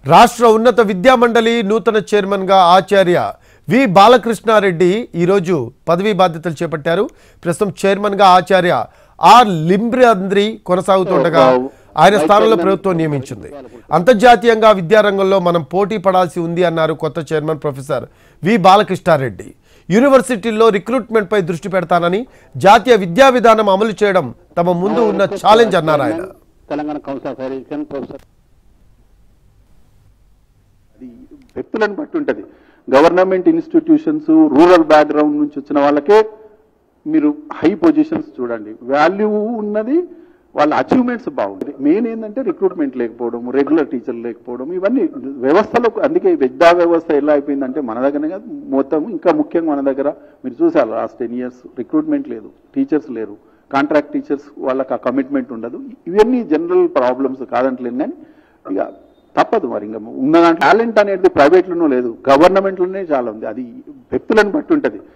రాష్ట్ర ఉన్నత విద్యామండలి నూతన చైర్మన్గా ఆచార్య వి బాలకృష్ణారెడ్డి ఈరోజు పదవీ బాధ్యతలు చేపట్టారు ప్రస్తుతం చైర్మన్గా ఆచార్య ఆర్ లింబ్రాంద్రి కొనసాగుతుండగా ఆయన స్థానంలో ప్రభుత్వం నియమించింది అంతర్జాతీయంగా విద్యారంగంలో మనం పోటీ పడాల్సి ఉంది అన్నారు కొత్త చైర్మన్ ప్రొఫెసర్ వి బాలకృష్ణారెడ్డి యూనివర్సిటీల్లో రిక్రూట్మెంట్పై దృష్టి పెడతానని జాతీయ విద్యా విధానం అమలు చేయడం తమ ముందు ఉన్న ఛాలెంజ్ అన్నారు ఆయన Telangana council of higher education professor అది వ్యక్తులను బట్టి ఉంటుంది గవర్నమెంట్ ఇన్స్టిట్యూషన్స్ రూరల్ బ్యాక్గ్రౌండ్ నుంచి వచ్చిన వాళ్ళకే మీరు హై పొజిషన్స్ చూడండి వాల్యూ ఉన్నది వాళ్ళ అచీవ్మెంట్స్ బాగుంది మెయిన్ ఏంటంటే రిక్రూట్మెంట్ లేకపోవడం రెగ్యులర్ టీచర్లు లేకపోవడం ఇవన్నీ వ్యవస్థలో అందుకే ఈ విద్యా వ్యవస్థ ఎలా అయిపోయిందంటే మన దగ్గరనే కాదు మొత్తం ఇంకా ముఖ్యంగా మన దగ్గర మీరు చూసారు లాస్ట్ టెన్ ఇయర్స్ రిక్రూట్మెంట్ లేదు టీచర్స్ లేరు కాంట్రాక్ట్ టీచర్స్ వాళ్ళకి ఆ కమిట్మెంట్ ఉండదు ఇవన్నీ జనరల్ ప్రాబ్లమ్స్ కాదంటలేను కానీ ఇక తప్పదు మరి ఇంకా ఉన్న టాలెంట్ అనేది ప్రైవేట్లోనూ లేదు గవర్నమెంట్లోనే చాలా ఉంది అది వ్యక్తులను బట్టి ఉంటుంది